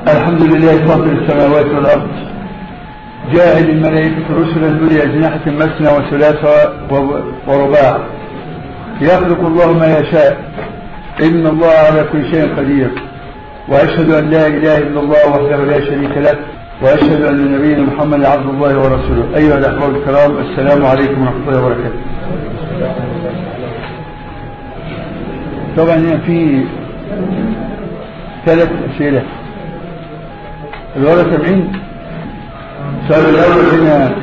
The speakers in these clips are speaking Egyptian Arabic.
الحمد لله فاطر السماوات والأرض جاعل الملائكة رسلا ذري أجنحة مثنى وثلاثة ورباع يخلق الله ما يشاء إن الله على كل شيء قدير وأشهد أن لا إله إلا الله وحده لا شريك له وأشهد أن نبينا محمد عبد الله ورسوله أيها الأخوة الكرام السلام عليكم ورحمة الله وبركاته طبعا هنا في ثلاث أسئلة الورقة سامعين السؤال الأول هنا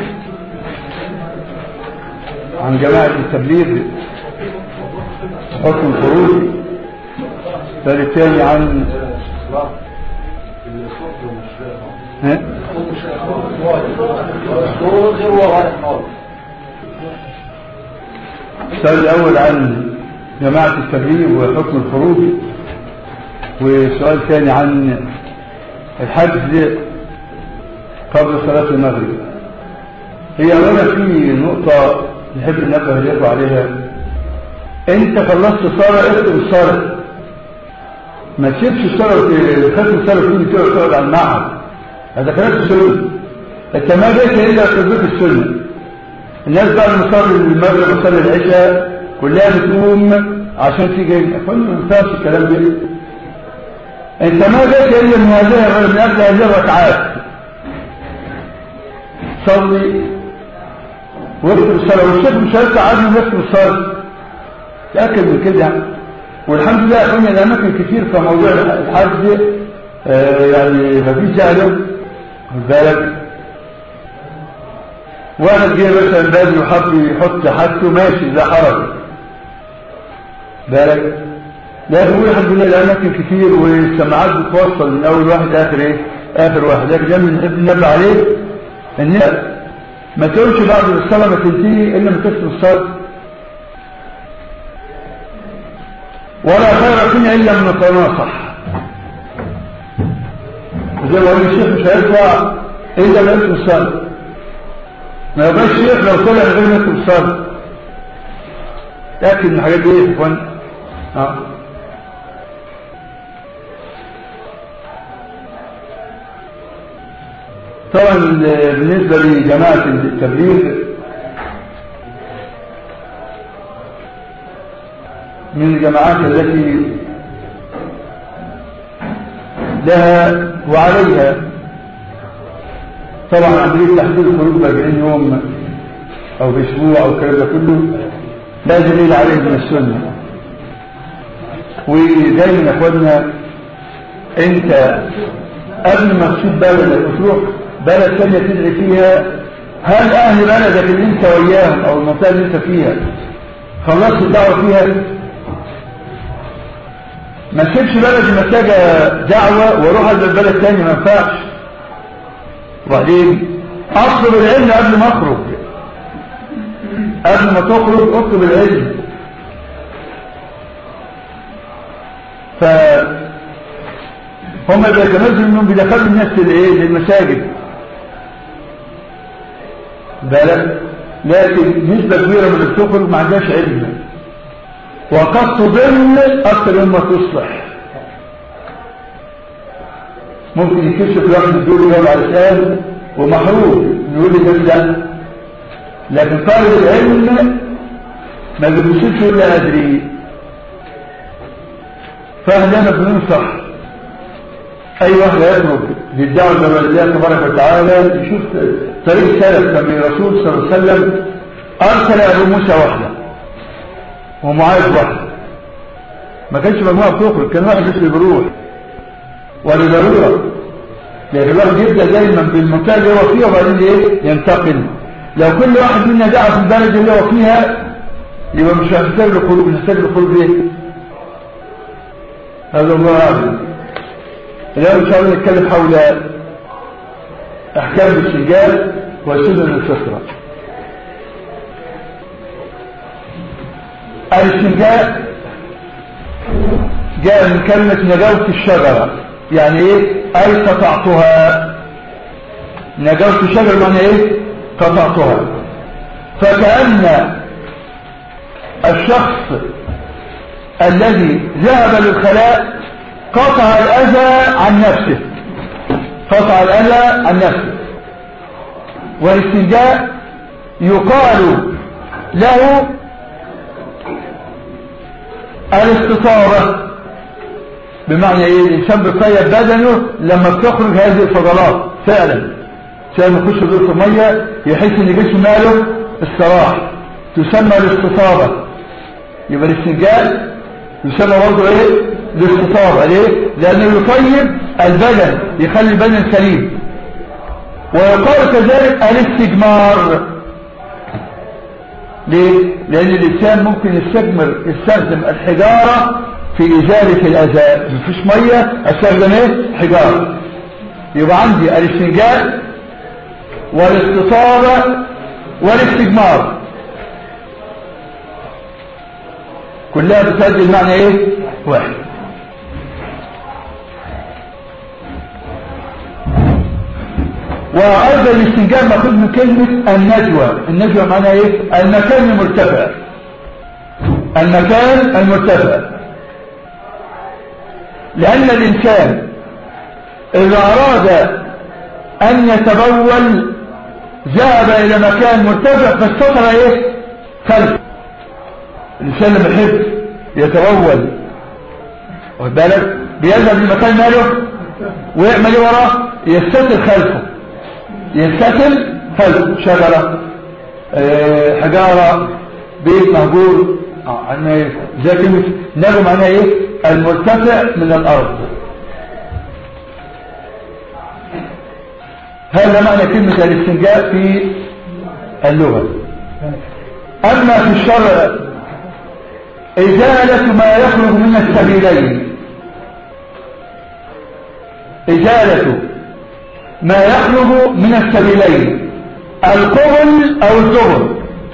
عن جماعة التبليغ حكم الخروج السؤال الثاني عن ها؟ السؤال الأول عن جماعة التبليغ وحكم الخروج وسؤال ثاني عن الحجز قبل صلاة المغرب هي أولا في نقطة نحب ننبه الإخوة عليها أنت خلصت صلاة اكتب الصلاة ما تسيبش الصلاة وختم الصلاة وتيجي تقعد تقعد على المعهد هذا كلام السنة أنت ما جيت إلا تطبيق السنة الناس بعد ما صلي المغرب وصلي العشاء كلها بتقوم عشان تيجي أخوان ما ينفعش الكلام ده انت ما جيت الا من هذه من اجل هذه الركعات صلي واكتب الصلاه والشيخ مش هيطلع عادي يكتب الصلاه تاكد من كده والحمد لله يا اخواني الاماكن كتير في موضوع الحج آه يعني ما فيش جهله خد بالك واحد جه مثلا بدري وحط يحط حاجته ماشي ده حرج بالك لا هو الحمد لله الاماكن كتير والسماعات بتوصل من اول واحد لاخر ايه اخر واحد لكن دايما نحب ننبه عليه ان ما تقولش بعد الصلاه ما تنتهي الا ما تسمع الصلاه ولا خير فينا الا من نتناصح زي ما قال الشيخ مش هيطلع الا ما يسمع الصلاه ما يبقاش الشيخ لو طلع غير ما يسمع الصلاه تاكد من الحاجات دي يا اخوان اه طبعا بالنسبة لجماعة التبليغ من الجماعات التي لها وعليها طبعا عملية تحديد الخروج ب 40 يوم او باسبوع او الكلام ده كله لا دليل عليه من السنة ودايما يا اخوانا انت قبل ما تسيب بلدك وتروح بلد ثانية تدعي فيها هل أهل بلدك اللي أنت وياهم أو المنطقة اللي أنت فيها خلصت الدعوة فيها ما تسيبش بلد محتاجة دعوة واروح على البلد تاني ما ينفعش وبعدين أطلب العلم قبل ما أخرج قبل ما تخرج اطلب العلم ف هم بيتمثلوا انهم بيدخلوا الناس للايه للمساجد بالك لكن نسبة كبيرة من السفر ما عندهاش علم وقد تضل أكثر مما تصلح ممكن يكشف الواحد الدول يجاوب على السؤال ومحروم يقول لي ده لكن طالب العلم ما بيبصش الا ادري فاهلنا بننصح اي واحد يترك للدعوه الى الله تبارك وتعالى يشوف طريق سلف كان الرسول صلى الله عليه وسلم ارسل ابو موسى وحده ومعاذ وحده ما كانش مجموعه بتخرج كان واحد بس اللي بيروح ولضروره لكن الواحد يبدا دايما بالمنطقه اللي هو فيها وبعدين ايه ينتقل لو كل واحد منا دعا في البلد اللي هو فيها يبقى مش هنحتاج له خروج نحتاج له خروج ايه هذا الله اعلم اليوم ان شاء الله نتكلم حول احكام الاستنجاب وسنن الفطره الاستنجاب جاء من كلمة نجوت الشجرة يعني ايه اي قطعتها نجوت الشجرة يعني ايه قطعتها فكأن الشخص الذي ذهب للخلاء قطع الأذى عن نفسه قطع الأذى عن نفسه والاستنجاء يقال له الاستطابة بمعنى ايه الانسان بيطيب بدنه لما بتخرج هذه الفضلات فعلا عشان ما يخش دور في ميه يحس ان جسمه ماله استراح تسمى الاستطابة يبقى الاستنجاء يسمى برضه ايه الاستطابة ليه لانه يطيب البدن يخلي البدن سليم ويقال كذلك الاستجمار ليه لان الانسان ممكن يستجمر يستخدم الحجارة في ازالة الاذى مفيش مية استخدم ايه حجارة يبقى عندي الاستنجاء والاستطابة والاستجمار كلها بتؤدي المعنى ايه واحد وايضا الاستنجاب ماخذ من كلمة النجوى النجوى معناها ايه المكان المرتفع المكان المرتفع لان الانسان اذا اراد ان يتبول ذهب الى مكان مرتفع فاستطر ايه خلف الانسان لما يحب يتبول واخد بالك بيذهب لمكان ماله ويعمل ايه وراه يستتر خلفه يستتر خلفه شجره اه حجاره بيت مهجور اه عنا ايه زي كلمه نجم معناها ايه المرتفع من الارض هذا معنى كلمة الاستنجاء في اللغة أما في الشرع إزالة ما يخرج من السبيلين إزالة ما يخرج من السبيلين القبل أو الدبر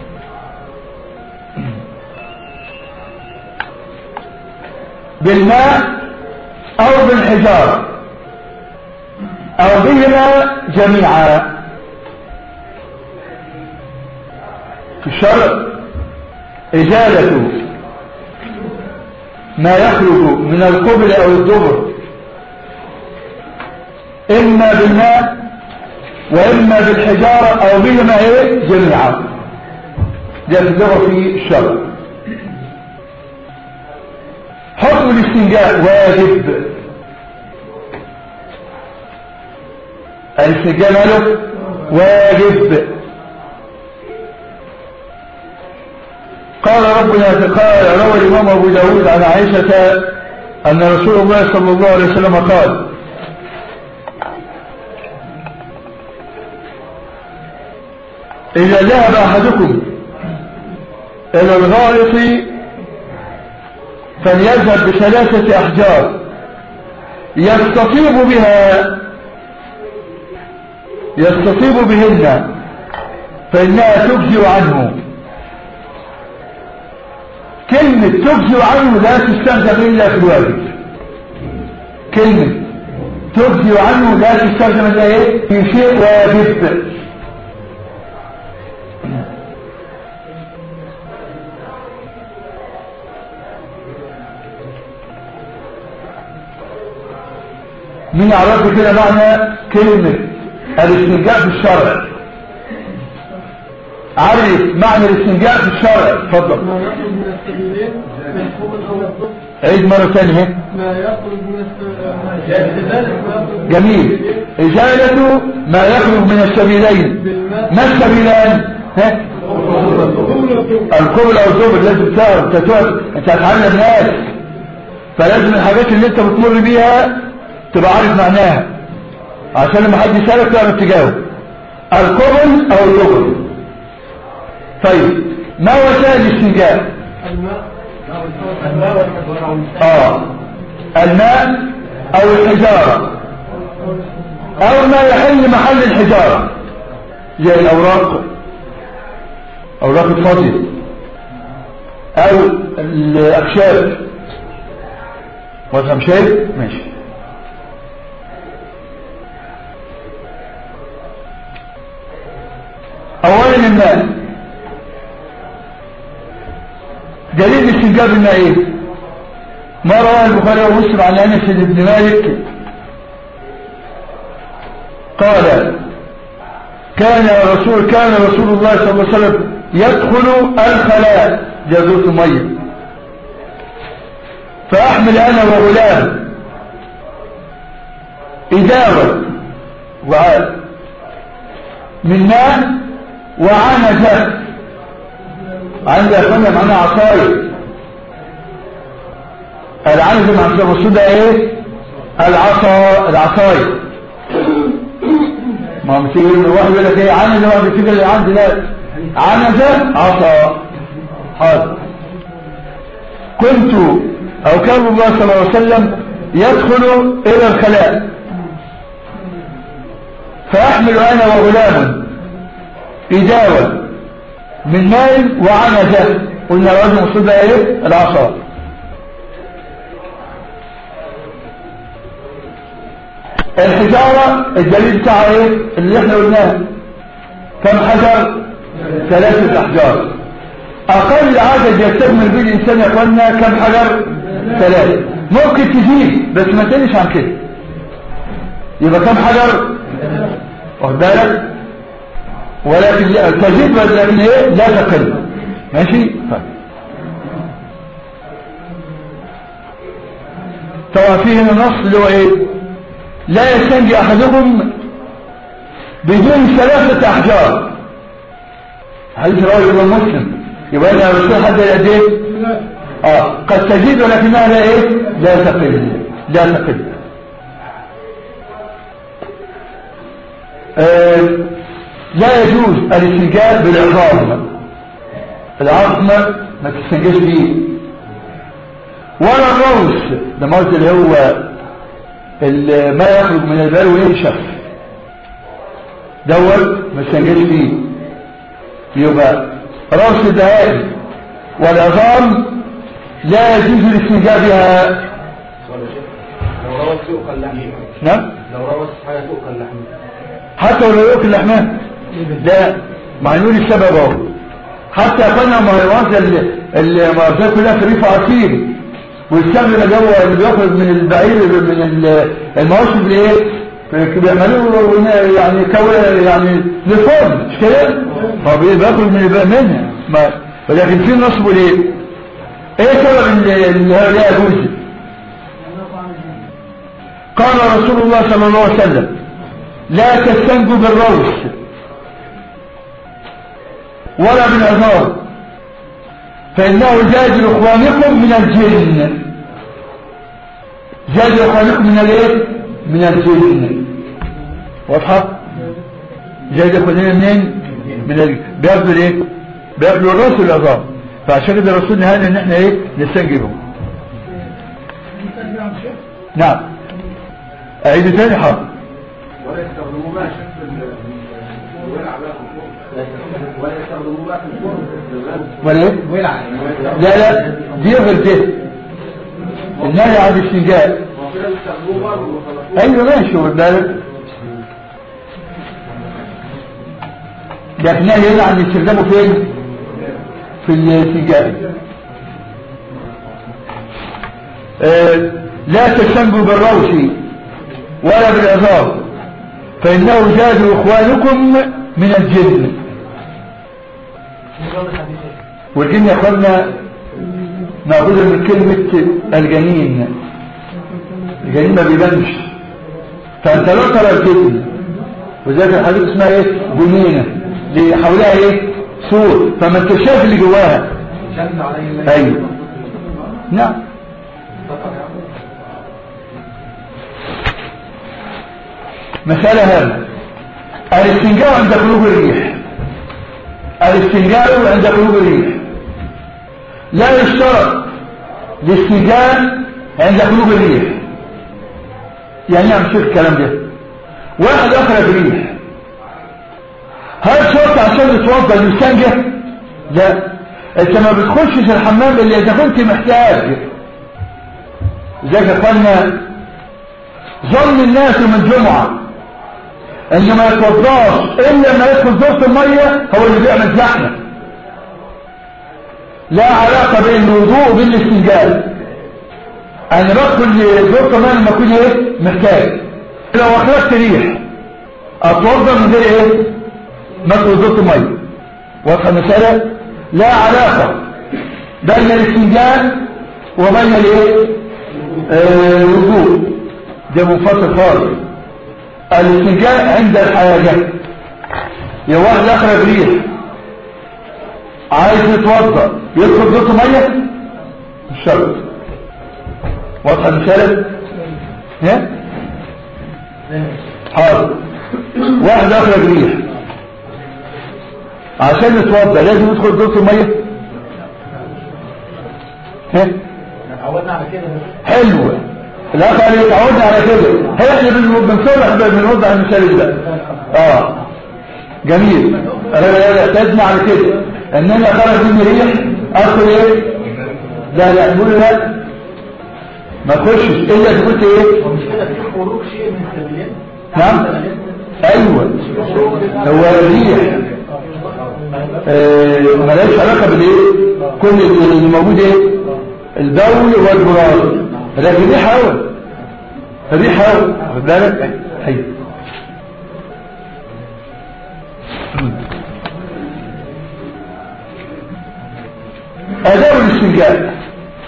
بالماء أو بالحجارة أو بهما جميعا في الشرع إزالة ما يخرج من القبل أو الدبر إما بالماء وإما بالحجارة أو بهما إيه جميعا ده اللغة في الشرع حكم الاستنجاء واجب الاستنجاء ماله واجب قال ربنا قال روى الإمام أبو داود عن عائشة أن رسول الله صلى الله عليه وسلم قال إذا ذهب أحدكم إلى الغائط فليذهب بثلاثة أحجار يستطيب بها يستطيب بهن فإنها تجزئ عنه كلمة تجزئ عنه لا تستخدم إلا في الواجب كلمة تجزئ عنه لا تستخدم إلا إيه في شيء واجب مين يعرف كده معنى كلمة الاستنجاء في الشرع عرف معنى الاستنجاء في الشرع اتفضل ما يخرج من السبيلين من قبل او الضبط عيد مرة ثانية ما يخرج من السبيلين ما يخرج جميل إزالة ما يخرج من السبيلين ما السبيلان ها القبل او الزبر لازم تعرف انت تقعد انت هتعلم ناس فلازم الحاجات اللي انت بتمر بيها تبقى عارف معناها عشان لما حد يسألك تعرف تجاوب القبل او الزبر طيب ما وسائل الاستنجاء الماء الماء والحجارة اه الماء او الحجارة او ما يحل محل الحجارة زي الاوراق اوراق الفاضية او الاخشاب وافهم شيء ماشي اولا الماء دليل استنجاب الماء ايه ما رواه البخاري ومسلم عن انس بن مالك قال كان رسول كان رسول الله صلى الله عليه وسلم يدخل الخلاء جازوت المية فأحمل أنا وغلام إداوة وعاد من ماء وعنزة عندي أخوانا معناها عصاير العنزة مع الرسول ده ايه العصا العصاير ما مش يقول واحد يقول لك ايه عنزة واحد يفتكر اللي عندي لا عنزة عصا حاضر كنت او كان الله صلى الله عليه وسلم يدخل الى الخلاء فاحمل انا وغلام إداوة من ماء وعنزة قلنا الرجل مصيب ايه العصا الحجارة الدليل بتاعها ايه اللي احنا قلناه كم حجر ثلاثة احجار اقل عدد يستكمل به الانسان يا اخوانا كم حجر ثلاثة ممكن تزيد بس ما تقلش عن كده يبقى كم حجر واخد بالك ولكن لا- تزيد ولكن ايه لا تقل ماشي طيب طبعا فيه هنا نص اللي هو ايه لا يستنجي احدكم بدون ثلاثة احجار حديث رواه الامام مسلم يبقى انا الرسول حد قد ايه اه قد تزيد ولكنها لا ايه لا تقل لا تقل آه لا يجوز الاستنجاد بالعظام العظم ما تستنجاش بيه ولا الروس ده ما قلت اللي هو اللي ما يخرج من البال وينشف دوت ما تستنجاش بيه يبقى روس الدهائم والعظام لا يجوز الاستنجاد بها لو روت سوق اللحم نعم لو روت حاجة سوق اللحم حتى ولو ياكل لحمها لا معنون السبب اهو حتى كنا مهيوانات المرضى كلها في ريف عصير والسمن اللي هو اللي بياخد من البعير من ال- المواشي اللي ايه بيعملوه يعني كو يعني لفرن مش كده؟ هو بي- بياكل من الب- منها ما ولكن في نصب ليه؟ ايه سبب اللي اللي هو لا يجوز؟ قال رسول الله صلى الله عليه وسلم لا تستنجوا بالروس ولا بالعذار فإنه زاد إخوانكم من الجن زاد إخوانكم من الايه من الجن واضحة زاد إخواننا منين من الجن بياخدوا الايه بياخدوا الروس والعذار فعشان كده الرسول نهانا ان احنا ايه نستنجبهم نعم اعيد تاني حاضر ولا يستخدموه بقى شف الولع بقى في الفرن ولا يستخدموه بقى في الفرن ولا ايه ولع لا لا دي غير ده النهي عن الاستنجاء هو كده بيستخدموه برضه وخلصوه ايوه ماشي واخد بالك لكن النهي هنا عن استخدامه فين في الاستنجاء آه لا تستنجوا بالروس ولا بالعظام فإنه زاد إخوانكم من الجن والجن يا اخوانا مأخوذة من كلمة الجنين الجنين ما بيبانش فأنت لا ترى الجن وذلك الحديث اسمها ايه جنينة اللي حولها ايه سور فما انت شايف اللي جواها شد عليه الله ايوه نعم مسألة هذا الاستنجاء عند خروج الريح الاستنجاء عند خروج الريح لا يشترط الاستنجاء عند خروج الريح يعني نعم شوف الكلام ده واحد اخرج ريح هل شرط عشان يتوضا يستنجى لا انت ما بتخشش الحمام الا اذا كنت محتاج زي اخوانا ظن الناس من جمعه ان ما يتوضاش الا لما يدخل دورة المية هو اللي بيعمل زحمة لا علاقة بين الوضوء وبين الاستنجاب انا بدخل دورة المية لما اكون ايه محتاج لو اخرجت ريح اتوضا من غير ايه ما توضط ميه واضحه المساله لا علاقه بين الاستنجاء وبين الايه آه، الوضوء ده منفصل خالص الاستنجاء عند الحاجه يا واحد اخرج ريح عايز يتوضا يدخل ضغط ميه مش شرط واضحه المساله ها حاضر واحد اخرج ريح عشان يتوضا لازم يدخل ضغط الميه ها اتعودنا على كده حلو الاخ قال لي اتعودنا على كده احنا بن- بنصلح بنوضح المثال ده اه جميل انا اعتدنا على كده ان انا خرج مني ريح ادخل ايه لا لا نقول لا ما تخشش الا اذا كنت ايه ومش كده في خروج شيء من السبيلين نعم ايوه هو الريح آه، ملهاش علاقه بالايه كل اللي موجود ايه البول والبراز لكن دي حاول فدي حاول خد بالك ايوه اداء الاستنجاء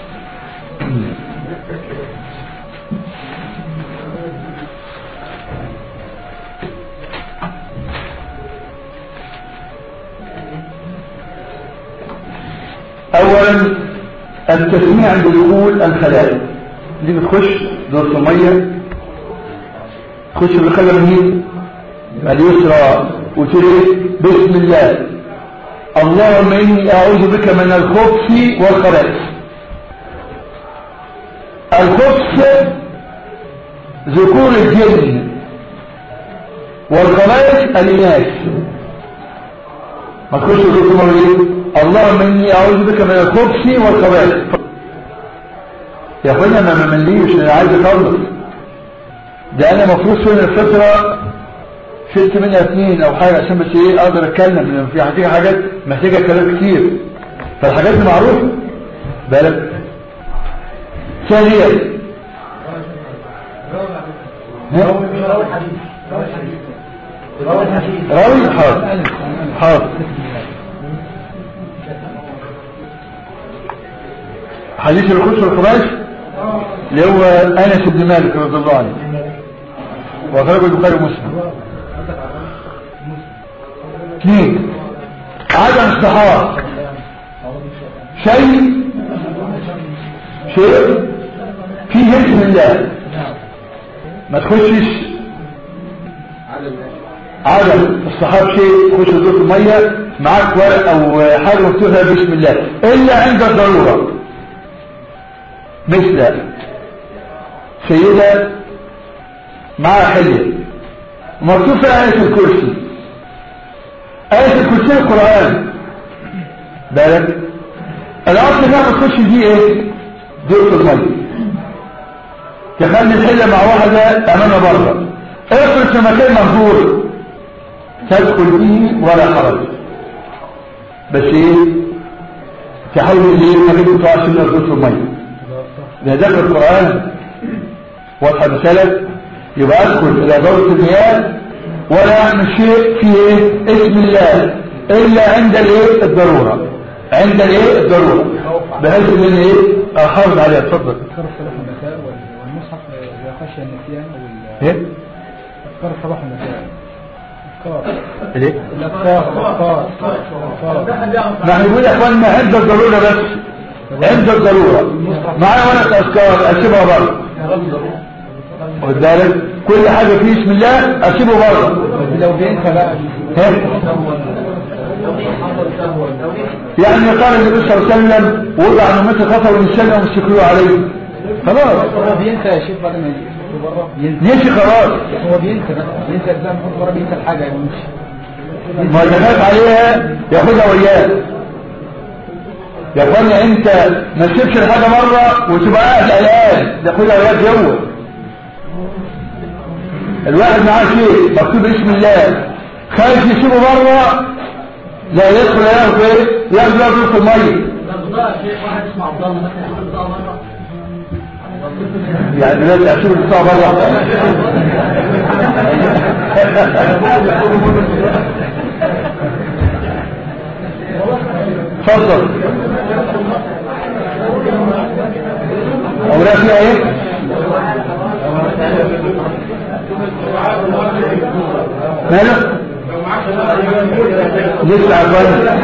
اولا التسميع عند دخول الخلايا دي بتخش دورة مية تخش بالخلايا من اليسرى وتقول ايه بسم الله اللهم اني اعوذ بك من الخبث والخبائث الخبث ذكور الجن والخبائث الاناث ما تخش دورة مية اللهم اني اعوذ بك من الخبث والخبائث يا اخوانا ما ممليش انا عايز اخلص ده انا مفروض سنة الفطرة شلت منها اثنين او حاجة عشان بس ايه اقدر اتكلم لان في حاجة حاجات محتاجة كلام كتير فالحاجات دي معروفة بالك ثانيا ها؟ راوي الحديث راوي الحديث راوي الحديث راوي حاضر حاضر حديث القدس والخراج اللي هو انس بن مالك رضي الله عنه واخرجه البخاري ومسلم اثنين عدم استحاض شيء شيء فيه اسم الله ما تخشش عدم الصحاب شيء خش دور المية معاك ورق او حاجة مكتوبها بسم الله الا عند الضرورة مثل سيدة معها حلية مكتوب في آية الكرسي آية الكرسي القرآن بالك الأصل انها بتخش دي ايه دورة المية تخلي الحلة مع واحدة أمامها بره افرض في مكان مهجور تدخل فيه ولا حرج بس ايه تحاول ايه ما بين تقع سنة دورة المية ده دخل القرآن واضحة المسألة يبقى ادخل الى دورة المياه ولا اعمل شيء فيه ايه اسم الله الا عند الايه الضرورة عند الايه الضرورة بحيث ان انا ايه احافظ عليها اتفضل أذكار الصباح والمساء وال- والمصحف إذا خشي النسيان أو ال- ايه أذكار الصباح والمساء أذكار ليه الأذكار الأذكار الأذكار نحن نقول يا اخواننا عند الضرورة بس عند الضرورة معايا ورقة اذكار اسيبها بره واخد بالك كل حاجة فيه اسم الله اسيبه بره لو بينسى بقى ها؟ يعني قال النبي صلى الله عليه وسلم وضع عن امتي خطر ونسان ومسكوا عليه خلاص هو بينسى يا شيخ بعد ما يجي بره ينسى نسي خلاص هو بينسى بس بينسى اجزاء من حط بره بينسى الحاجه ويمشي ما دخلت عليها ياخدها وياه يا اخوانا انت ما تسيبش الحاجه مره وتبقى قاعد قلقان تاخدها وياك جوه الواحد معاه شيء مكتوب اسم الله خايف يسيبه بره لا يدخل ياخد ايه ياخد ياخد في الميه واحد اسمه عبد الله مثلا ياخد بقى مره يعني لا تأشير البتاع بره اتفضل اوراق فيها ايه ماله لسه عفوا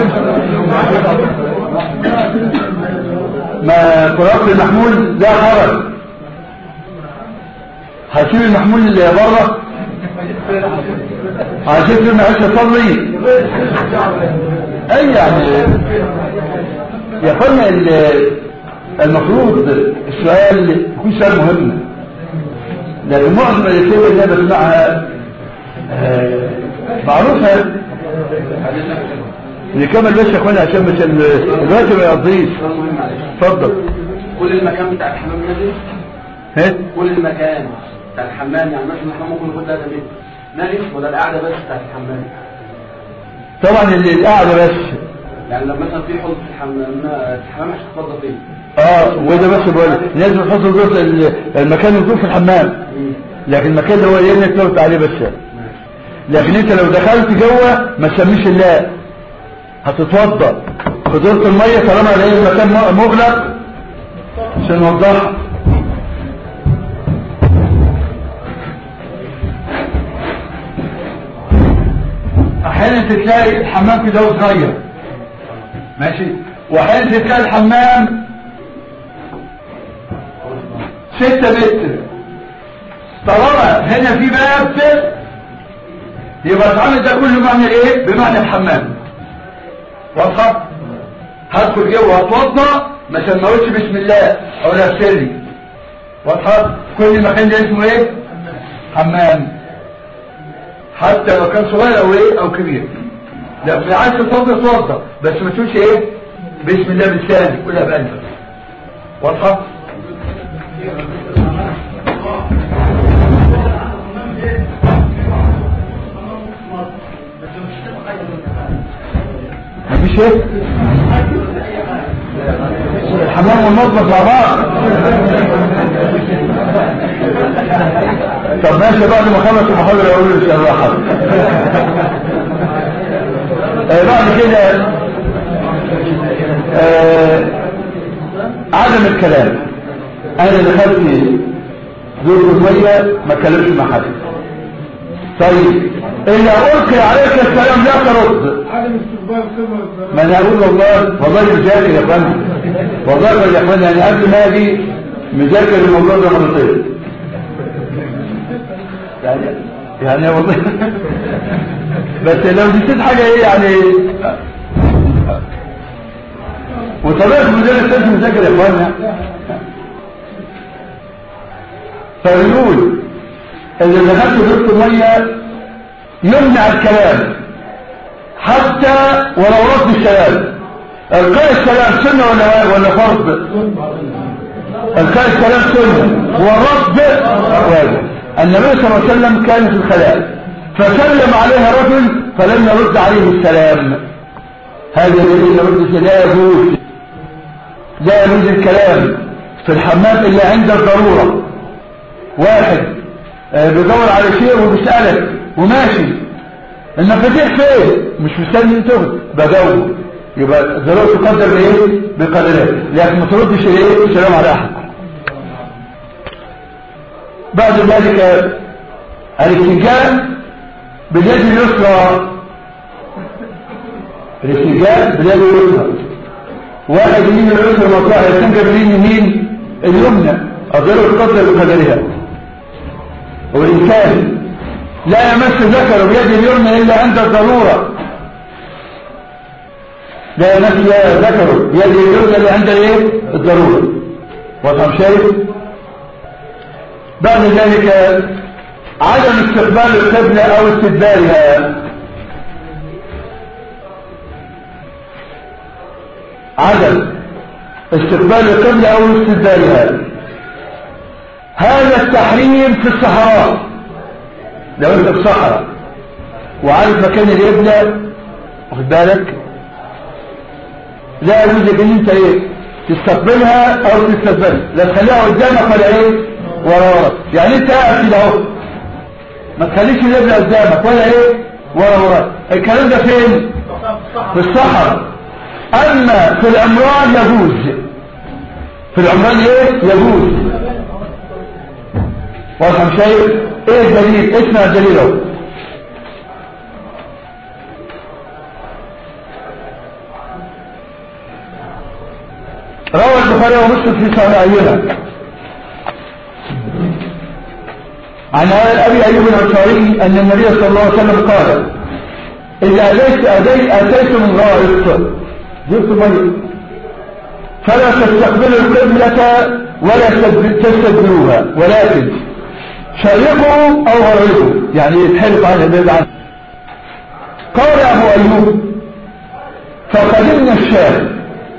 ما قراءة المحمول لا حرج هسيب المحمول اللي بره عشان كده ما عادش اصلي اي يعني يا اخوانا ال- المفروض السؤال يكون سؤال مهم لكن معظم الاسئله اللي انا بسمعها آه، معروفه نكمل بس يا اخوانا عشان بس ال- الوقت ما يقضيش سؤال مهم معلش اتفضل كل المكان بتاع الحمام نجس ها كل المكان بتاع الحمام يعني مثلا احنا ممكن نقول ده متر نجس ولا القعده بس بتاعت الحمام طبعا اللي القعده بس يعني لو مثلا في حوض في الحمام الحمام مش هتتوضى فيه اه وده بس بقول لازم نحط الجزء ال- المكان يكون في الحمام لكن المكان اللي هو ايه انك تلوت عليه بس لكن انت لو دخلت جوه ما تسميش الله هتتوضا في دورة المية طالما لقيت المكان م- مغلق عشان نوضحها احيانا تلاقي الحمام كده هو صغير ماشي واحيانا تلاقي الحمام ستة متر طالما هنا في باب يبقى اتعمل ده كله معنى ايه بمعنى الحمام واضحه هدخل جوه هتوضا ما سموش بسم الله او نفسي واضحه كل مكان ده اسمه ايه حمام حتى لو كان صغير او ايه او كبير لو عايز تتوضا توضا بس ما تقولش ايه بسم الله بالسالي قولها بقلبك واضحه مفيش ايه الحمام والمطبخ مع بعض طب ماشي بعد ما خلص المحاضرة اقول ان شاء الله حاضر آه بعد كده آه عدم الكلام انا دخلت دور المية ما كلمش مع حد طيب إلا ألقي عليك السلام لا ترد عدم استقبال القبلة ما انا اقول والله والله مذاكر يا فندم والله يا فندم يعني قبل ما اجي مذاكر الموضوع ده مرتين يعني يعني والله بس لو نسيت حاجه ايه يعني وطبيعه المدرس لازم يذاكر يا اخوانا فبيقول اللي دخلت دورة المية يمنع الكلام حتى ولو رد السلام القاء السلام سنة ولا ولا فرض القاء السلام سنة والرد واجب النبي صلى الله عليه وسلم كان في الخلاء فسلم عليها رجل فلم يرد عليه السلام هذا الذي يرد لا يجوز لا يجوز الكلام في الحمام الا عند الضروره واحد آه، بيدور على شيء وبيسالك وماشي المفاتيح فين مش مستني تغد بدور يبقى الضروره تقدر بايه بقدرها لكن ما تردش ايه السلام على احد بعد ذلك الاتجاه باليد اليسرى الاتجاه باليد اليسرى واحد يمين اليسرى مطلع يستنجى باليمين يمين اليمنى الضروره تقدر بقدرها وإن كان لا يمس ذكره بيد اليمنى إلا عند الضرورة لا يمس ذكره بيد اليمنى إلا عند الايه الضرورة وطم شايف بعد ذلك عدم استقبال القبلة أو استدبارها عدم استقبال القبلة أو استدبارها هذا التحريم في الصحراء لو انت في صحراء وعارف مكان القبلة واخد بالك لا يجوز لك ان انت ايه تستقبلها او تستقبلها لا تخليها قدامك ولا ايه ورا ورا يعني انت قاعد كده اهو ما تخليش الابن قدامك ولا ايه ولا وراك الكلام ده فين في الصحراء اما في العمران يجوز في العمران ايه يجوز واضح مش شايف ايه الدليل اسمع الدليل اهو روى البخاري ومسلم في صحيحيهما عن ابي ايوب الانصاري ان النبي صلى الله عليه وسلم قال اذا اتيت اتيت اتيتم غائط جبت ميه فلا تستقبلوا القبلة ولا تستدبروها ولكن شرقوا او غربوا يعني يتحرق عنها بعيد عنها قال ابو ايوب فقدمنا الشام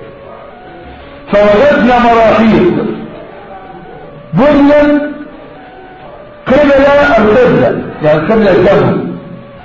فوجدنا مراحيض بنيا قبل القبلة يعني قبل الدم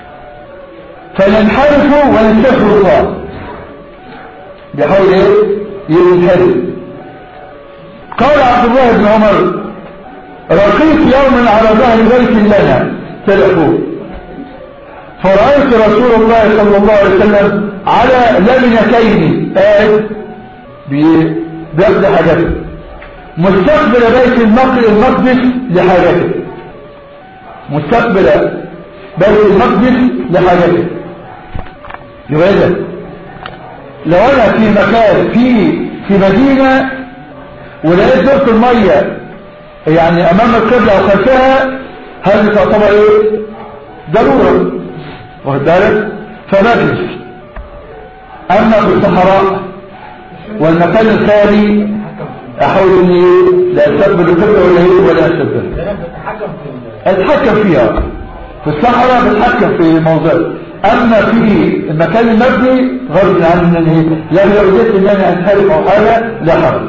فننحرف ونستغفر الله بحول ايه ينحرف قال عبد الله بن عمر رقيت يوما على ظهر بيت لنا تلفوه فرأيت رسول الله صلى الله عليه وسلم على لبنتين قاعد بيقضي حاجته مستقبل بيت المقدس لحاجته مستقبل بيت المقدس لحاجته لماذا لو انا في مكان في في مدينة ولقيت دورة المية يعني امام القبلة او خلفها هذه تعتبر ايه ضرورة واخد بالك فمجلس اما في الصحراء والمكان الخالي احاول اني لا استقبل القبلة ولا ايه ولا استقبل اتحكم فيها في الصحراء بتحكم في موضوع اما في المكان المبني غصب عني ان ايه يعني لو وجدت ان انا انحرف او حاجه لا حرج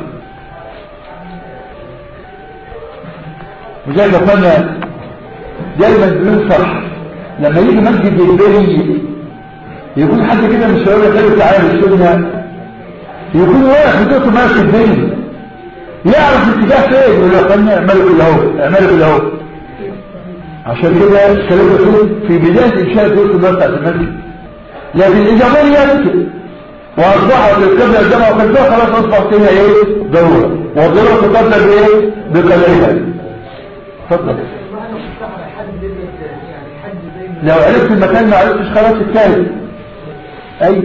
وزي ما قلنا دايما بننصح لما يجي مسجد يتبني يكون حد كده مش هيقول لك خلي تعالى السنه يكون واقف بتقطع ماشي الدنيا يعرف اتجاه فين يقول لك اعملوا كده اهو اعملوا كده اهو عشان كده الكلام ده في بداية إنشاء دورة الله بتاعت المسجد لكن إذا بنيت وأصبحت القبلة الجامعة وخلفها خلاص أصبحت هنا إيه ضرورة والضرورة تقدر بإيه بقدرها اتفضل لو عرفت المكان ما عرفتش خلاص الثالث أي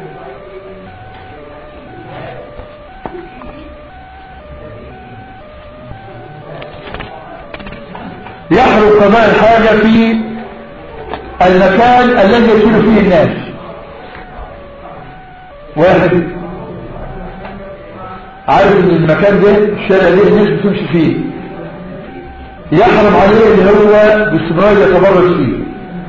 يحرم قضاء الحاجة في المكان الذي يكون فيه الناس واحد عارف ان المكان ده الشارع ده الناس بتمشي فيه يحرم عليه اللي هو باستمرار يتبرج فيه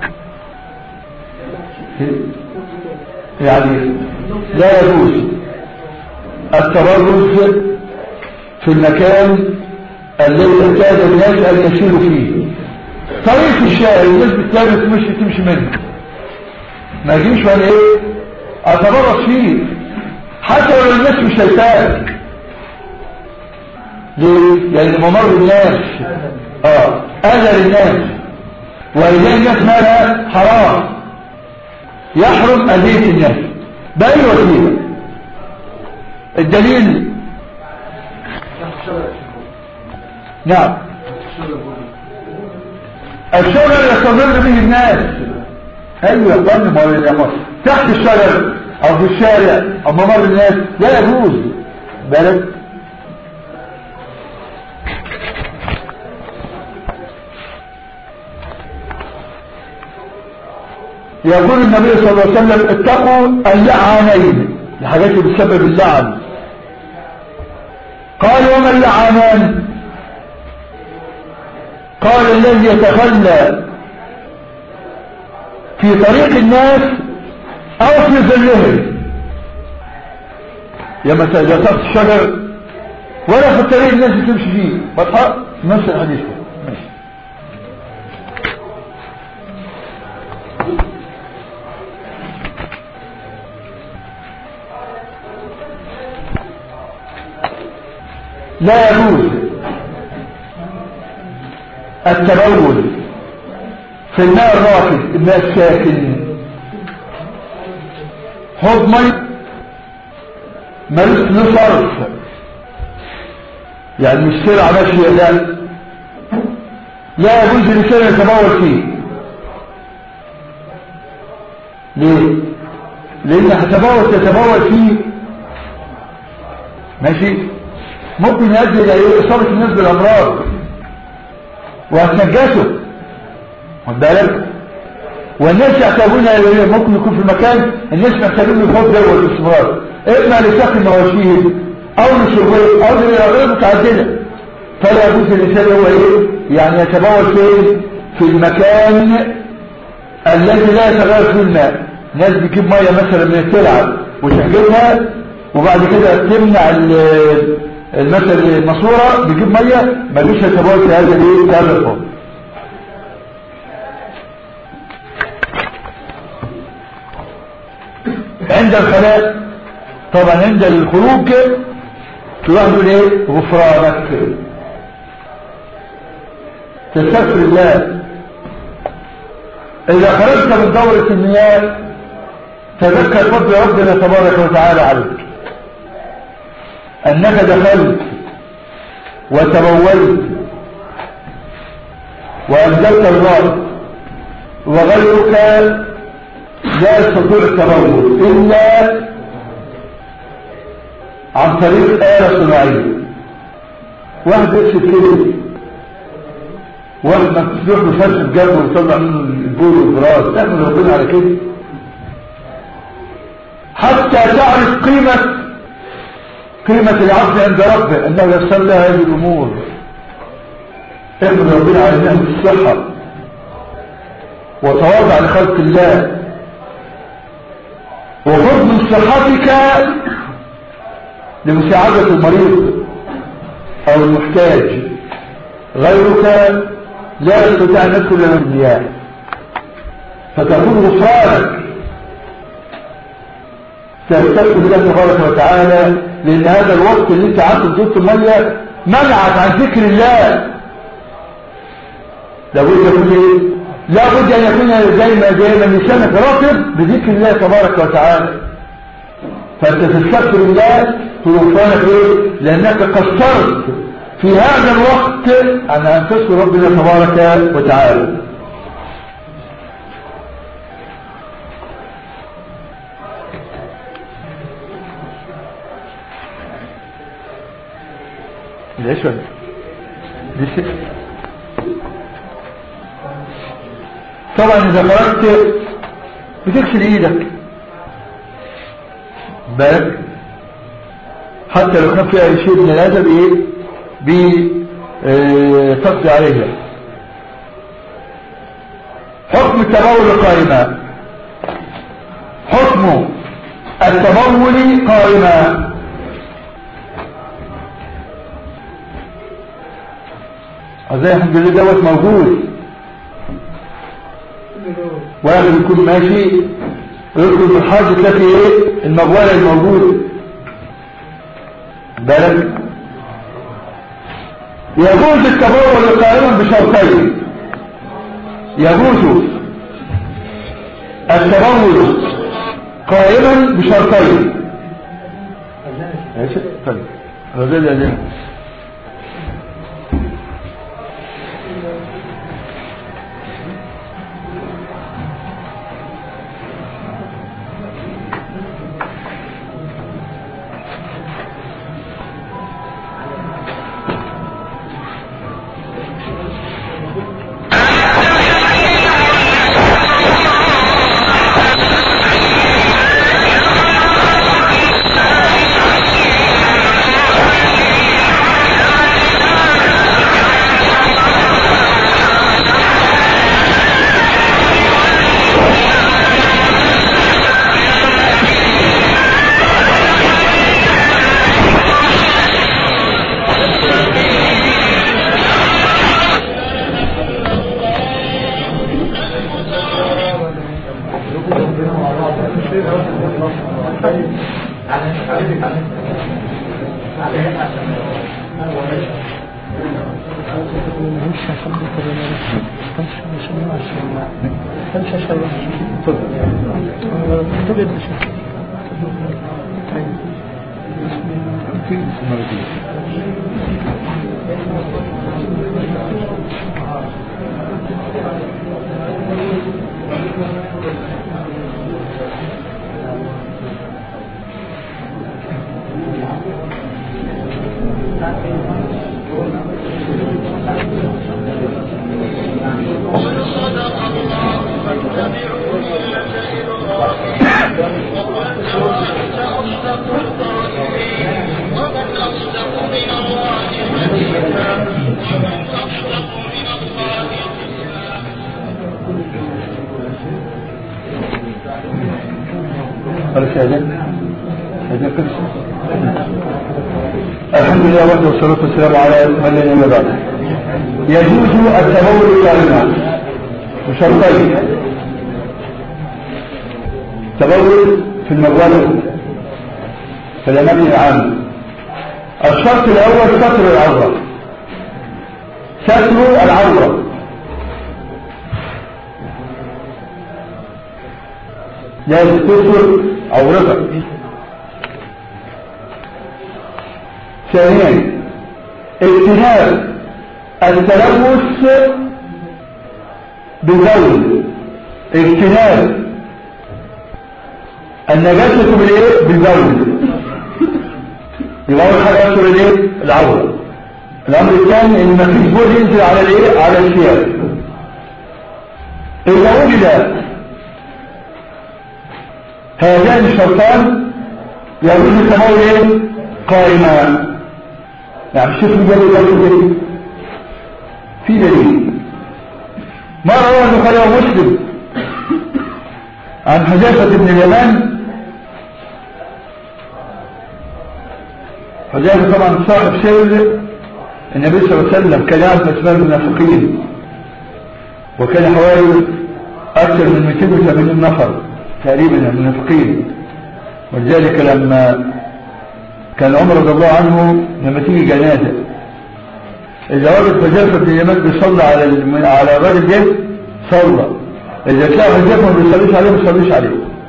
يعني لا يجوز التبرج في المكان الذي اعتاد الناس ان يسيروا فيه طريق الشارع الناس بتلابس تمشي تمشي منه ما يجيش وانا ايه اتبرص فيه حتى لو الناس مش شايفاه ليه؟ لان ممر الناس اه اذى للناس واذا الناس مالها حرام يحرم اذية الناس باي وسيله الدليل نعم الشجر يستمر به الناس ايوه يا فندم يا مصر تحت الشجر او في الشارع او ممر الناس لا يجوز بالك يقول النبي صلى الله عليه وسلم اتقوا اللعانين الحاجات اللي بتسبب اللعن قال وما اللعانان قال الذي يتخلى في طريق الناس او في ظلهم يا متى اذا تحت الشجر ولا في الطريق الناس بتمشي فيه واضحه نفس الحديث ماشي لا يجوز التبول في الماء الراكد الماء الساكن حوض مي ملوش له صرف يعني مش سرعة ماشية لا لا يجوز الإنسان يتبول فيه ليه؟ لأن هتبول تتبول فيه ماشي ممكن يؤدي إلى إصابة الناس بالأمراض وهتنجسه خد بالك والناس يحتاجون إلى ممكن يكون في مكان الناس محتاجين يفوت جو الاستمرار إما لسقي مواشيهم أو لشربهم أو لأغراض متعددة فلا يجوز الإنسان هو إيه؟ يعني يتبول فين؟ في المكان الذي لا يتغير فيه الماء ناس بتجيب ميه مثلا من الترعه وتحجبها وبعد كده تمنع ال- المثل الماسوره بتجيب ميه ما فيش يتبول في هذا الايه؟ في هذا الحوض عند الخلاء طبعا عند الخروج تروح له ايه غفرانك تستغفر الله اذا خرجت من دورة المياه تذكر فضل ربنا تبارك وتعالى عليك انك دخلت وتبولت وانزلت الرأس وغيرك لا يستطيع التبول الا عن طريق آلة صناعية واحد يكسب كده واحد ما تروح له فرش بجد ويطلع منه البول والبراز احمد ربنا على كده حتى تعرف قيمة قيمة العبد عند ربه انه يسر له هذه الامور احمد ربنا على نعمة الصحة وتواضع لخلق الله وخذ من صحتك لمساعدة المريض او المحتاج غيرك لا يستطيع ان يدخل الى المياه فتكون غفرانك تستغفر الله تبارك وتعالى لان هذا الوقت اللي انت قعدت بطولة المية منعك عن ذكر الله لابد يكون ايه لابد ان يكون دايما دايما لسانك رطب بذكر الله تبارك وتعالى فانت تستغفر الله غفرانك ايه لانك قصرت في هذا الوقت عن ان تذكر ربنا تبارك وتعالى ليش ولا دي ست طبعا اذا خرجت بتغسل ايدك بالك حتى لو كان فيها شيء من الادب ايه بتقضي عليها حكم التبول قائما حكم التبول قائما زي الحمد لله دوت موجود واحد يكون ماشي ويدخل في الحاجة تلاقي ايه المغوالة الموجودة بالك يجوز التبول قائما بشرطين يجوز التبول قائما بشرطين ايش طيب رضي الله قال شهادات شهادات قصة الحمد لله وحده والصلاة والسلام على من لا نبي بعده يجوز التبول قائما بشرطين تبول في المبالغ في الأماكن العامة الشرط الأول ستر العورة ستر العورة لازم تستر عورتك ثانيا اجتناب التلوث بالبول اجتناب النجاسة بالايه بالبول يبقى اول حاجه يكسر الايه العوره الامر الثاني ان مفيش بول ينزل على الايه على الثياب اذا وجد هذان الشرطان يجوز التمول ايه قائما يعني شوف الجدل ده كده في دليل ما رواه البخاري ومسلم عن حذيفه بن اليمان حذيفه طبعا صاحب سر النبي صلى الله عليه وسلم كان يعرف اسماء المنافقين وكان حوالي اكثر من 280 نفر تقريبا من المنافقين ولذلك لما كان عمر رضي الله عنه لما تيجي جنازه اذا وجد حذيفه بن اليمان بيصلي على الم- على الراجل ده صلى اذا تلاقي حذيفه ما بيصليش عليه ما بيصليش عليه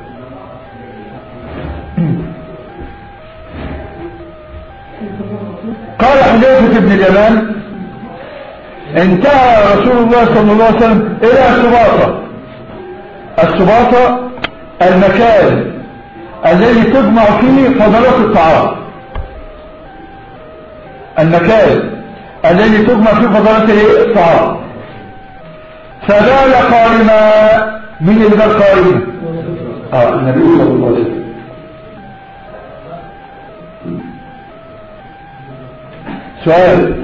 قال حذيفه بن اليمان انتهى رسول الله صلى الله عليه وسلم الى السباطه السباطه المكان الذي تجمع فيه فضلات الطعام المكان الذي تجمع فيه فضلات الايه؟ الطعام فبال قائما من اللي بال قائما اه النبي صلى الله عليه وسلم سؤال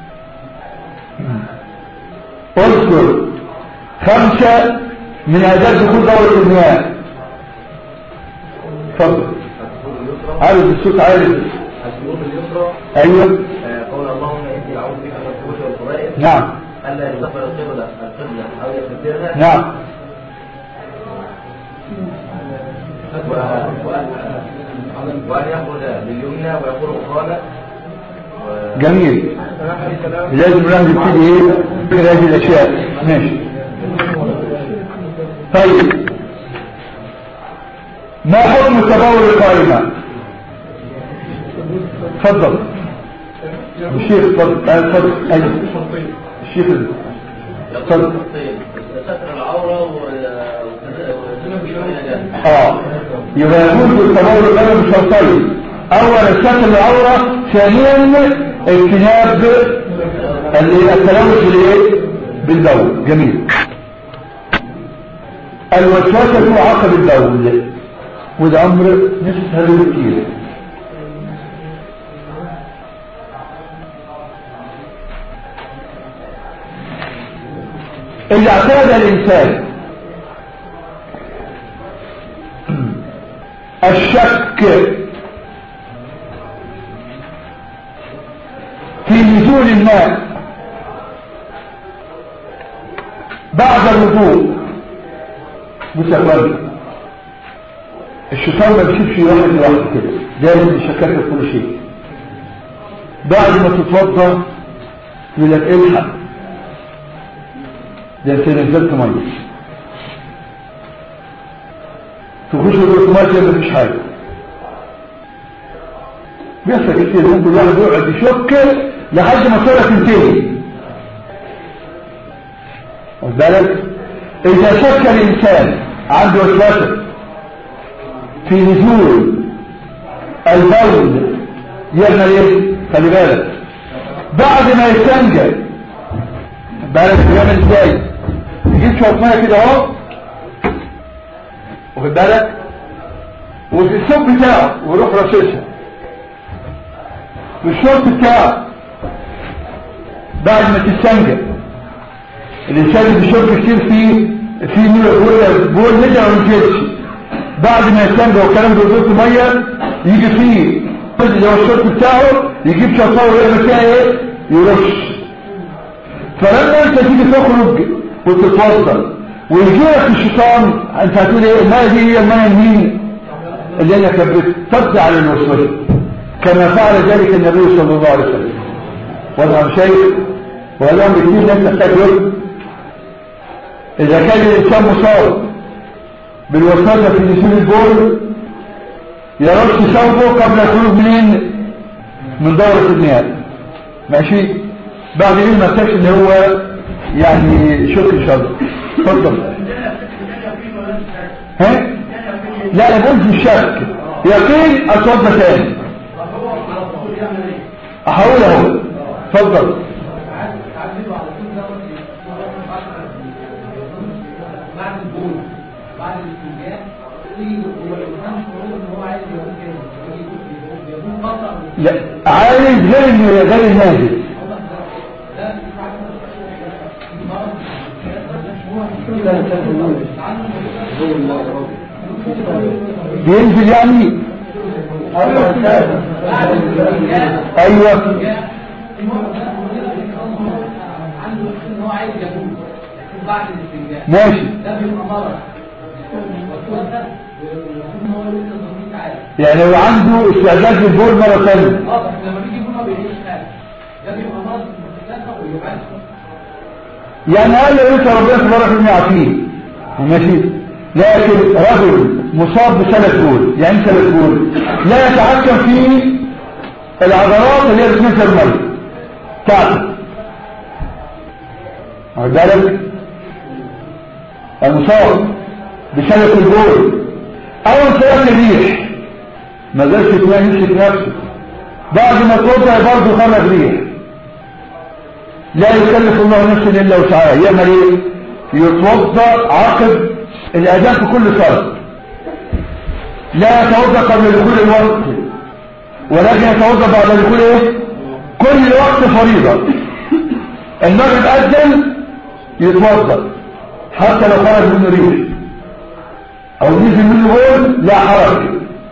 اذكر خمسة من آداب دخول دورة المياه اتفضل عارف الصوت عارف الشروط اليسرى ايوه آه، قول اللهم اني اعوذ بك من الخبث والخبائث نعم الا يستقبل القبلة القبلة او يستدبرها نعم و- وأن- وان يخرج باليمنى ويقول غفرانك و- جميل لازم الواحد يبتدي ايه في هذه الاشياء ماشي طيب ما حكم التبول القائمة اتفضل الشيخ اتفضل آه، اتفضل ايوه الشيخ اتفضل ستر العورة و- وتنبي النجاسة اه يبقى يجوز التبول القائمة بشرطين اولا ستر العورة ثانيا اجتناب اللي التلوث بالايه بالبول جميل الوسوسة عقب البول وده امر نسهل بكثير إذا اعتاد الإنسان الشك في نزول الماء بعد الوضوء متفرد الشيطان ما بيسيبش واحد لوحده كده دايما بيشكك في كل شيء بعد ما تتوضا يقول لك الحق ده انت نزلت ميه تخش الاوتوماتيك مفيش حاجه بيحصل كتير ممكن الواحد يقعد يشك لحد ما الصوره تنتهي واخد بالك اذا شك الانسان عنده وسوسه في نزول البول يعمل ايه خلي بالك بعد ما يستنجى بالك بيعمل ازاي يجيب شويه ميه كده اهو واخد بالك وفي الصوب بتاعه ويروح رششها في الشورت بتاعه بعد ما تستنجى الانسان اللي بيشرب كتير فيه في بول بول نجا ما ينزلش بعد ما يستنجى والكلام ده بيضيف ميه يجي فيه اللي هو الشرط بتاعه يجيب شطاره ويعمل فيها ايه يرش فلما انت تيجي تخرج وتتوضا ويجي لك الشيطان انت هتقول ايه الميه دي هي الميه المين اللي انا كبرت تبدي على الوسوسه كما فعل ذلك النبي صلى الله عليه وسلم وضع شيء وقال لهم الاثنين لم تحتاج يرد اذا كان الانسان مصاب بالوسوسه في نزول البول يرش ثوبه قبل الخروج منين من دورة المياه ماشي بعد ايه ما اكتشف ان هو يعني شك ان شاء الله اتفضل ها لا يبقى في الشك يقين اتوضى تاني احاول اهو اتفضل بعد البول بعد الاستنجاء يجي هو الانسان شعور ان هو عايز يقول كده يجي يقول بطل لا عايز غير غير النازل بينزل يعني ايوه عنده ان هو عايز يقول بعد الاستنجاء ماشي ده بيبقى مرض والوسوسه المفروض ان هو لسه ضمير تعالى يعني هو عنده استعداد للبول مرة ثانية اه بس لما بيجي يقول ما بيعيش حاجه ده بيبقى مرض مستنسخ ويبان يعني قال له انت ربنا تبارك وتعالى يعافيه وماشي لكن رجل مصاب بثلاث بول يعني ايه ثلاث بول لا يتحكم في العضلات اللي هي بتنزل الميه بتاعته واخد بالك المصاب بثلاث البول او ثلاث الريح ما زالش يتنام يمسك نفسه بعد ما توضع برضه خرج ريح لا يكلف الله نفسا الا وسعها يعمل ايه يتوضا عقب الاذان في كل صلاه لا يتوضا قبل دخول الوقت ولكن يتوضا بعد دخول ايه كل وقت فريضه المغرب اذن يتوضا حتى لو خرج منه ريح او نزل منه بول لا حرج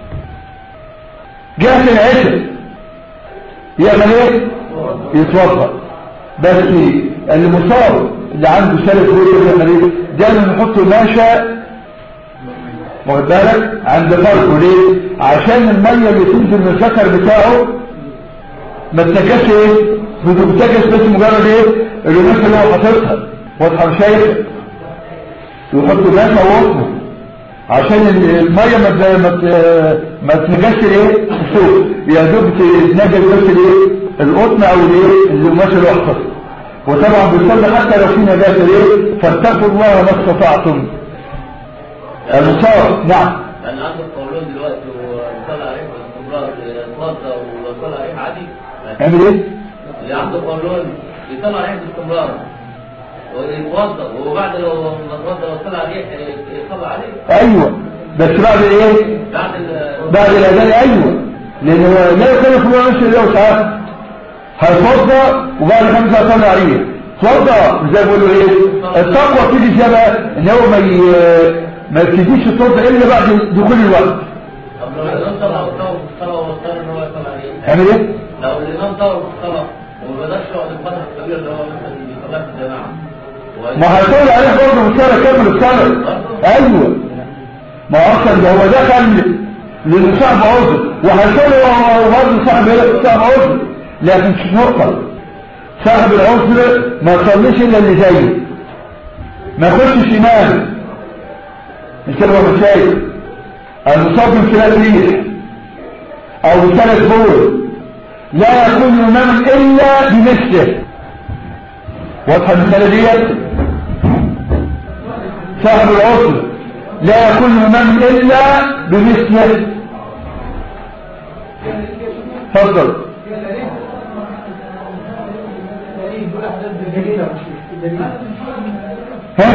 جهه العشاء يعمل ايه يتوضا بس اللي مصاب اللي عنده سلف هو يعمل ايه دايما نحطه ماشى واخد بالك عند فرقه ليه عشان الميه اللي تنزل من الذكر بتاعه ما تنجسش ايه بتنجس بس مجرد ايه الرماس اللي هو حاططها واضحه مش شايف يحط ماشى وسطه عشان الميه ما ت- ما ت- ما تنجسش ايه الصوت يا دوب تنجس بس الايه القطن او الايه القماش اللي هو حاططها وطبعا بيصلي حتى لو في نجاسه ايه فاتقوا الله ما استطعتم المصاب نعم لان عنده قولون دلوقتي وصلى عليه باستمرار اتوضى وصلى عليه عادي اعمل ايه اللي عنده قولون يصلى عليه باستمرار ويتوضى وبعد لو ما اتوضى وصلى عليه يصلى عليه ايوه بس بعد ايه بعد ال- بعد الاذان ايوه لان هو لا يكلف الله نفسه الا وسعها هيتوضا وبعد خمسة يصلي عليه توضا زي ما بيقولوا ايه التقوى بتيجي ازاي بقى ان هو ما ي- ما يبتديش يتوضا الا بعد دخول الوقت طب لو الامام طلع وطول في الصلاه واضطر ان هو يصلي عليه يعمل ايه لو الامام طول في الصلاه وما قدرش يقعد الفتره الكبيره اللي هو مثلا بيصليها في الجماعه ما هيطول عليه برضه بالصلاه كمل الصلاه ايوه ما هو اصلا ده هو دخل لان صاحب عذر وهيطول هو برضه صاحب ايه صاحب عذر لكن مش نقطه صاحب العسر ما تصليش الا اللي زيه ما يخشش امام انت لو مش شايف المصاب بانفلات ريح او بسنة بول لا يكون اماما الا بمثله واضحه المساله ديت صاحب العسر لا يكون اماما الا بمثله تفضل ها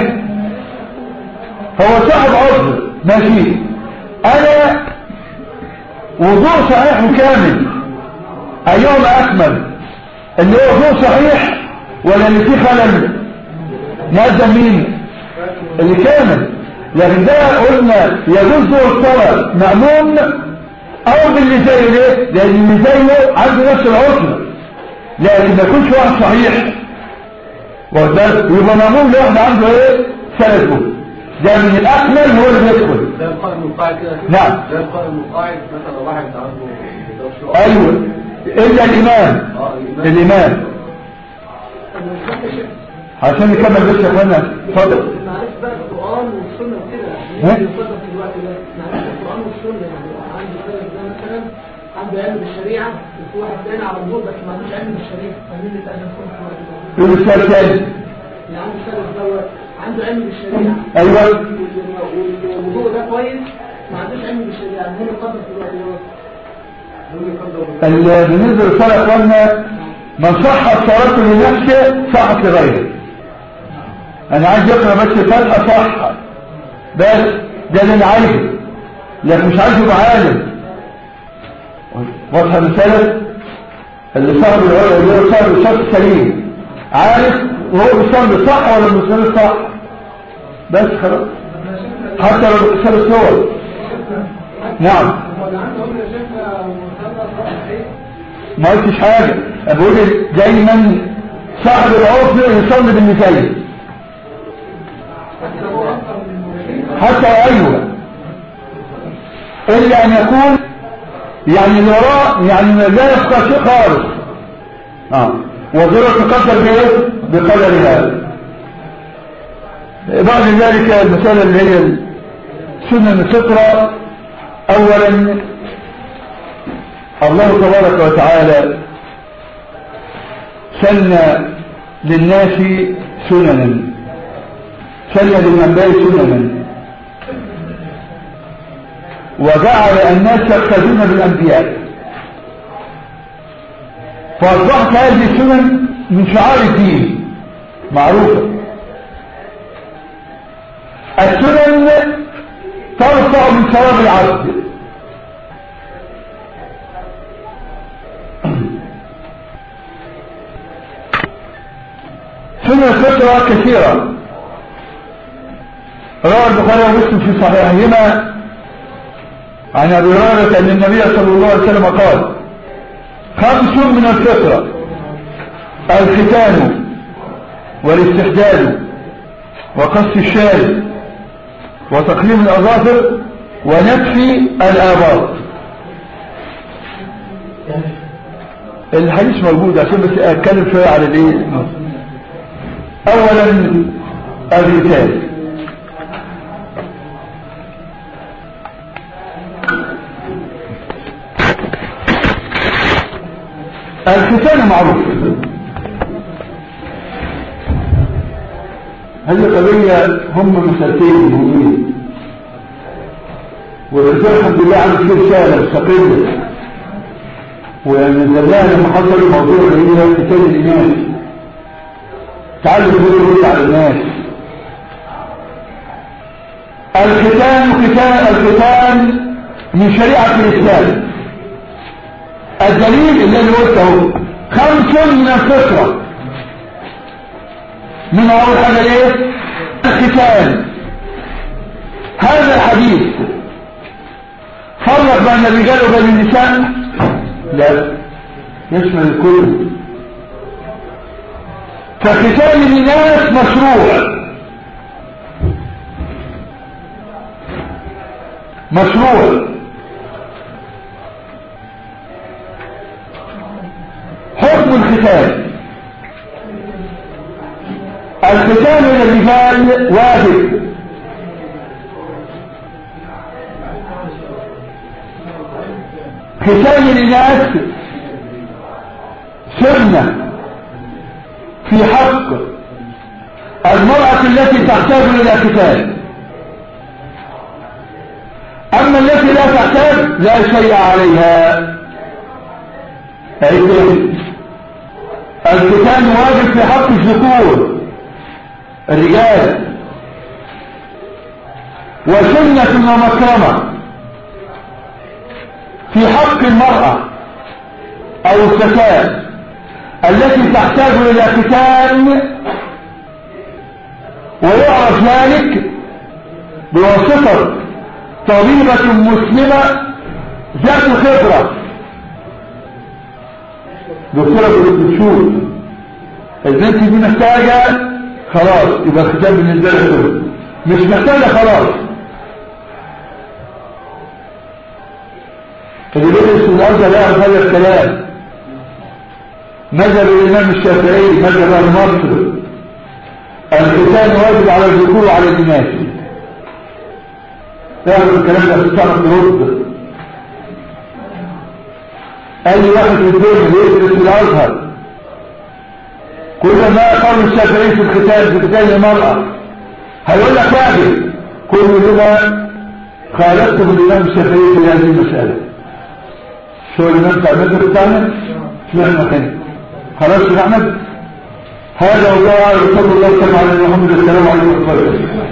هو صاحب عذر ماشي انا وضوء صحيح وكامل ايهما اكمل اللي هو وضوء صحيح ولا اللي فيه خلل نادى مين اللي كامل لكن ده قلنا يجوز ضوء الصلاة مأمون او باللي زيه ليه لان اللي زيه عنده نفس العذر لكن ما يكونش واحد صحيح وده يبقى مأمون لواحد عنده ايه سنة ده من الاكمل هو اللي بيدخل ده القائم والقاعد كده نعم. ده القائم والقاعد مثلا لو واحد عنده ضغط ايوه الا الامام اه الإمام. الامام عشان نكمل بس يا اخوانا اتفضل معلش بقى القرآن والسنة وكده ها؟ يعني يفضل في الوقت ده معلش القرآن والسنة يعني عنده سلف ده مثلا عنده علم بالشريعة وفي واحد تاني على الوضوء بس ما عندوش علم بالشريعة فمين اللي تقدم فيه في الوقت ده؟ يقول السؤال تاني اللي عنده سلف دوت عنده علم بالشريعة ايوه وال- والوضوء ده كويس ما عندوش علم بالشريعة مين اللي قدر في الوقت دوت؟ ال- بالنسبه للصلاه يا اخوانا من صحت صلاته لنفسه صحت لغيره انا عايز يقرا بس الفاتحه صح بس ده اللي انا عايزه لكن مش عايزه يبقى عالم واضحه المساله اللي صاحب العلم اللي هو صاحب الشخص سليم عارف وهو بيصلي صح ولا بيصلي صح بس خلاص حتى لو بيكسر الصور نعم اللي عنده عمر يا شيخ وصلى صلاة ايه؟ ما قلتش حاجة أنا بقول دايما صاحب العرف يصلي بالمثال حتى هو أكثر من الموجودين حتى أيوة إلا أن يكون يعني اللي وراه يعني لا يفقه شيء خالص آه وظيرة تقدر بإيه؟ بقدرها بعد ذلك المسألة اللي هي سنن الفطرة أولا الله تبارك وتعالى سن للناس سننا سن للأنبياء سننا وجعل الناس يقتدون بالأنبياء فأصبحت هذه السنن من شعار الدين معروفة السنن ترفع من ثواب العبد سنن الفطرة كثيرة روى البخاري ومسلم في صحيحهما عن ابي هريره ان النبي صلى الله عليه وسلم قال خمس من الفطره الختان والاستحداد وقص الشارب وتقليم الاظافر ونفي الاباط الحديث موجود عشان بس اتكلم شويه على الايه اولا الختان الختان معروف هذه قضية هم مسألتين مهمين والرسول الحمد لله عمل فيه رسالة مستقلة ونزلناها لما حصل الموضوع اللي هي ختان الناس تعالوا نقول على الناس الختان ختان الختان من شريعة الإسلام الدليل اللي انا قلته خمس من الفطرة من اول حاجة ايه الختان هذا الحديث فرق بين الرجال وبين النساء لا يشمل الكل فختان الناس مشروع مشروع حكم الختان الختان للرجال واجب ختان الإناث سنة في حق المرأة التي تحتاج إلى ختان أما التي لا تحتاج لا شيء عليها عيدين الختان واجب في حق الذكور الرجال وسنة ومكرمة في حق المرأة أو الفتاة التي تحتاج إلى ختان ويعرف ذلك بواسطة طبيبة مسلمة ذات خبرة دكتورة بتشوف البنت دي محتاجة خلاص يبقى الختان بالنسبة لها خبرة مش محتاجة خلاص اللي بيدرس في الأرض لا يعرف هذا الكلام مذهب الإمام الشافعي مذهب أهل مصر الختان واجب على الذكور وعلى الإناث تعرف الكلام ده في تعرف ترد أي واحد في الدنيا بيدرس في الأزهر كل ما قول الشافعي في الختان في ختان المرأة هيقول لك واجب كل ما خالفته الإمام الشافعي في هذه المسألة شو الإمام بتاع المذهب بتاعنا؟ اشمعنى مكانه خلاص يا أحمد هذا والله أعلم صلى الله عليه وسلم على محمد السلام عليكم ورحمة الله